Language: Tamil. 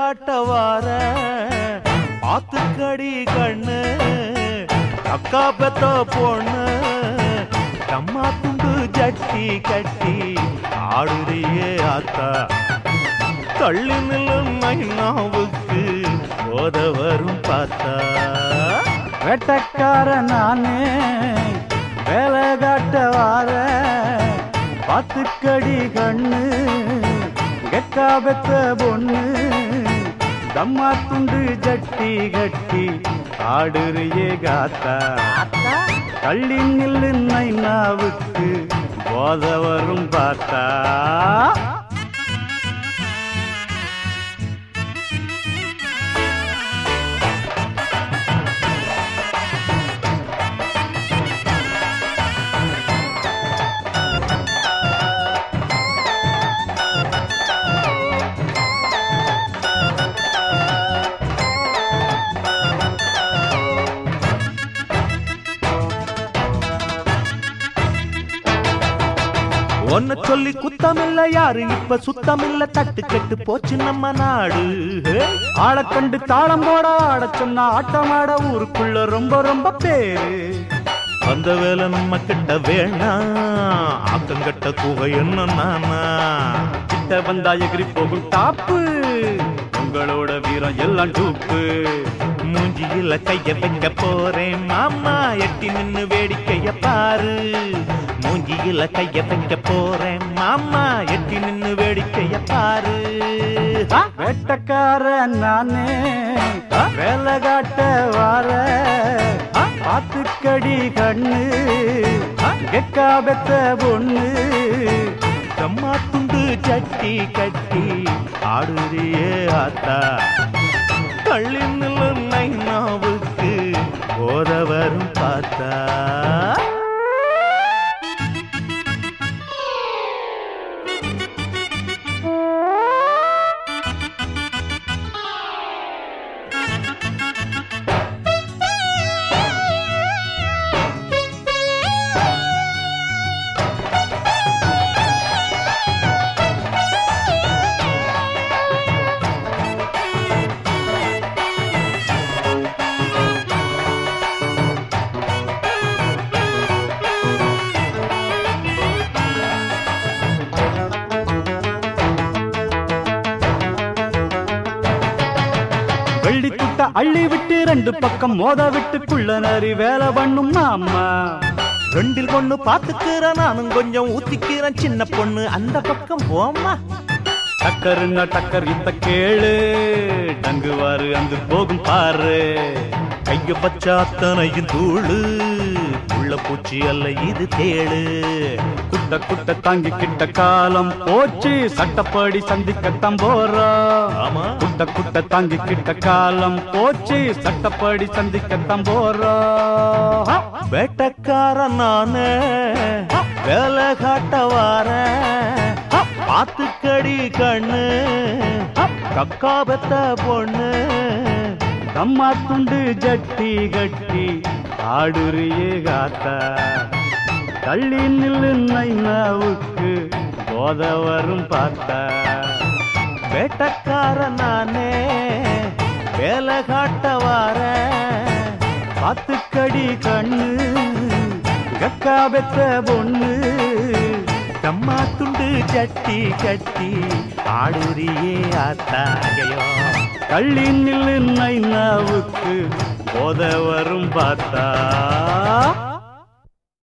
காட்ட வார பாத்துக்கடி கண்ணு அக்கா பெத்த பொண்ணு அம்மா துண்டு ஜட்டி கட்டி ஆடுறியே ஆத்தா தள்ளி நில்லும் மைனாவுக்கு போத வரும் பார்த்தா வேட்டக்கார நானே வேலை காட்ட வார பாத்துக்கடி கண்ணு கெக்கா பெத்த பொண்ணு தம்மா துண்டு ஜட்டி கட்டி ஆடுறியே காத்தா தள்ளி நில்லு நைனாவுக்கு போத வரும் பார்த்தா ஒன்ன சொல்லி குத்தமில்ல யாரு இப்ப சுத்தமில்ல தட்டு கெட்டு போச்சு நம்ம நாடு ஆளை கண்டு தாளம் போட ஆட சொன்னா ஆட்டமாட ஊருக்குள்ள ரொம்ப ரொம்ப பேரு அந்த வேலை நம்ம கிட்ட வேணாம் ஆக்கங்கட்ட குகை என்ன நானா கிட்ட வந்தா எகிரி போகும் டாப்பு உங்களோட வீரம் எல்லாம் டூப்பு மூஞ்சியில கைய வைக்க போறேன் மாமா எட்டி நின்னு வேடிக்கைய பாரு மூஞ்சியில கைய வைக்க போறேன் மாமா எட்டி நின்னு வேடிக்கைய பாரு ஆ! வேட்டக்கார நானே வேலை காட்ட வார பாத்துக்கடி கண்ணு கெக்கா பெத்த பொண்ணு அம்மா துண்டு சட்டி கட்டி ஆடுறியே ஆத்தா தள்ளி நில்லும் நைனாவுக்கு போத வரும் பார்த்தா வெள்ளி துட்ட அள்ளி விட்டு ரெண்டு பக்கம் மோத விட்டுக்குள்ள நரி வேலை பண்ணும் நாம ரெண்டில் பொண்ணு பாத்துக்கிறேன் நானும் கொஞ்சம் ஊத்திக்கிறேன் சின்ன பொண்ணு அந்த பக்கம் போமா டக்கருன்னா டக்கர் இப்ப கேளு டங்குவாரு அங்கு போகும் பாரு கைய பச்சா அத்தனையும் தூளு உள்ள பூச்சி அல்ல இது தேளு குட்ட குட்ட தாங்கி கிட்ட காலம் போச்சு சட்டப்படி சந்திக்கத்தான் போறோம் ஆமா குட்ட குட்ட தாங்கி கிட்ட காலம் போச்சு சட்டப்படி சந்திக்கத்தான் போறோம் வேட்டக்காரன் நானு வேலை காட்ட வாரேன் பாத்துக்கடி கண்ணு கக்கா பெத்த பொண்ணு தம்மா துண்டு ஜட்டி கட்டி ஆடுறியே காத்தா தள்ளி நில்லு நைனாவுக்கு போத வரும் பார்த்தா வேட்டக்காரன் நானே வேலை காட்ட வாரேன் பாத்துக்கடி கண்ணு கக்கா பெத்த பொண்ணு தம்மா துண்டு சட்டி கட்டி ஆடுறியே ஆத்தாகையோ தள்ளி நில்லு நைனாவுக்கு போத வரும் பார்த்தா